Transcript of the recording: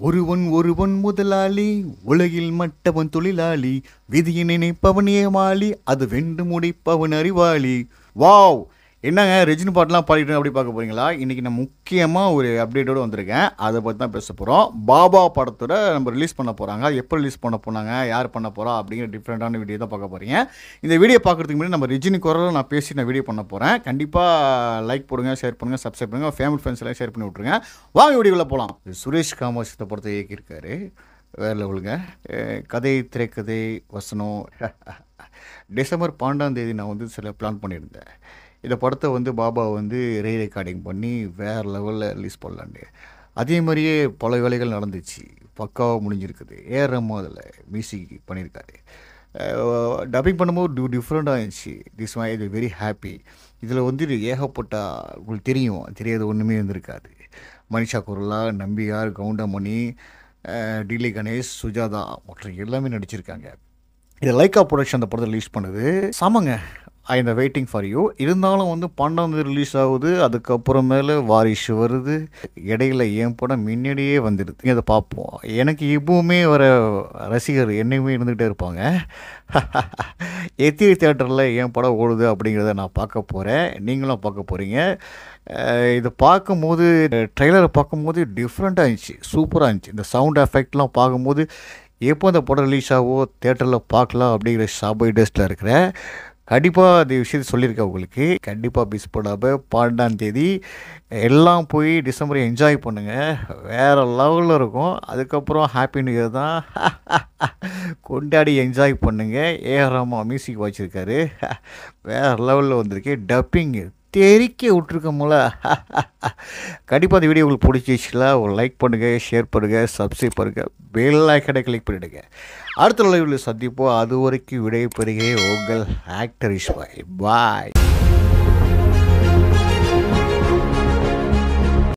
ஒருவன் ஒருவன் முதலாளி உலகில் மட்டவன் தொழிலாளி விதியை நினைப்பவன் ஏமாளி அது வென்று முடிப்பவன் அறிவாளி வாவ் என்னங்க ரெஜினி பாட்டெலாம் பாடிட்டு அப்படி பார்க்க போறீங்களா இன்றைக்கி நான் முக்கியமாக ஒரு அப்டேட்டோடு வந்திருக்கேன் அதை பற்றி தான் பேச போகிறோம் பாபா படத்தோட நம்ம ரிலீஸ் பண்ண போகிறாங்க அது எப்போ ரிலீஸ் பண்ண போனாங்க யார் பண்ண போகிறா அப்படிங்கிற டிஃப்ரெண்ட்டான வீடியோ தான் பார்க்க போகிறீங்க இந்த வீடியோ பார்க்குறதுக்கு முன்னாடி நம்ம ரெஜினி குரலில் நான் பேசி நான் வீடியோ பண்ண போகிறேன் கண்டிப்பாக லைக் போடுங்க ஷேர் பண்ணுங்கள் சப்ஸ்கிரைப் பண்ணுங்கள் ஃபேமிலி ஃப்ரெண்ட்ஸ் எல்லாம் ஷேர் பண்ணி விட்ருங்க வாங்க வீடியோவில் போகலாம் சுரேஷ் காமராஜ் இந்த படத்தை இயக்கியிருக்காரு வேறு லெவலுங்க அஹ் கதை திரைக்கதை வசனம் டிசம்பர் பன்னெண்டாம் தேதி நான் வந்து சில பிளான் பண்ணியிருந்தேன் இந்த படத்தை வந்து பாபா வந்து ரீ ரெக்கார்டிங் பண்ணி வேறு லெவலில் ரிலீஸ் பண்ணலான்னு அதே மாதிரியே பல வேலைகள் நடந்துச்சு பக்காவாக முடிஞ்சிருக்குது ஏஆர் ரஹ்மான் அதில் மியூசிக் பண்ணியிருக்காரு டப்பிங் பண்ணும்போது டி டிஃப்ரெண்ட்டாக இருந்துச்சு திஸ் மை இது வெரி ஹாப்பி இதில் வந்து இது ஏகப்பட்ட உங்களுக்கு தெரியும் தெரியாத ஒன்றுமே இருந்திருக்காது மனிஷா குரலா நம்பியார் கவுண்டமணி அஹ், டில்லி கணேஷ் சுஜாதா மற்றும் எல்லாமே நடிச்சிருக்காங்க இது லைக்கா ப்ரொடக்ஷன் அந்த படத்தை ரிலீஸ் பண்ணுது சாமங்க ஐ இந்த வெயிட்டிங் ஃபார் யூ இருந்தாலும் வந்து பன்னெண்டாம் தேதி ரிலீஸ் ஆகுது அதுக்கப்புறமேல வாரிசு வருது இடையில என் படம் முன்னாடியே வந்துடுது அதை பார்ப்போம் எனக்கு எப்பவுமே வர ரசிகர் என்னையுமே இருந்துகிட்டே இருப்பாங்க எத்திரி தேட்டரில் என் படம் ஓடுது அப்படிங்கிறத நான் பார்க்க போகிறேன் நீங்களும் பார்க்க போகிறீங்க இதை பார்க்கும்போது ட்ரெய்லரை பார்க்கும்போது டிஃப்ரெண்ட்டாக இருந்துச்சு சூப்பராக இருந்துச்சு இந்த சவுண்ட் எஃபெக்ட்லாம் பார்க்கும்போது எப்போ அந்த படம் ரிலீஸ் ஆகோ தேட்டரில் பார்க்கலாம் அப்படிங்கிற சாபை டெஸ்ட்டில் இருக்கிறேன் கண்டிப்பாக அந்த விஷயத்தை சொல்லியிருக்கேன் உங்களுக்கு கண்டிப்பாக மிஸ் பண்ணாமல் பன்னெண்டாம் தேதி எல்லாம் போய் டிசம்பரை என்ஜாய் பண்ணுங்கள் வேறு லெவலில் இருக்கும் அதுக்கப்புறம் ஹாப்பி நியூ இயர் தான் கொண்டாடி என்ஜாய் பண்ணுங்கள் ஏஆர் ரஹ்மா மியூசிக் வச்சுருக்காரு வேறு லெவலில் வந்திருக்கு டப்பிங்கு தெறிக்க விட்ருக்கோம்ல கண்டிப்பாக அந்த வீடியோ உங்களுக்கு பிடிச்சிச்சுல ஒரு லைக் பண்ணுங்கள் ஷேர் பண்ணுங்கள் சப்ஸ்கிரைப் பண்ணுங்கள் பெல் ஐக்கனை கிளிக் பண்ணிவிடுங்க அடுத்த லைவில் சந்திப்போம் அது வரைக்கும் விடைபெறுகிறேன் உங்கள் ஆக்டர் இஸ்மாயில் பாய்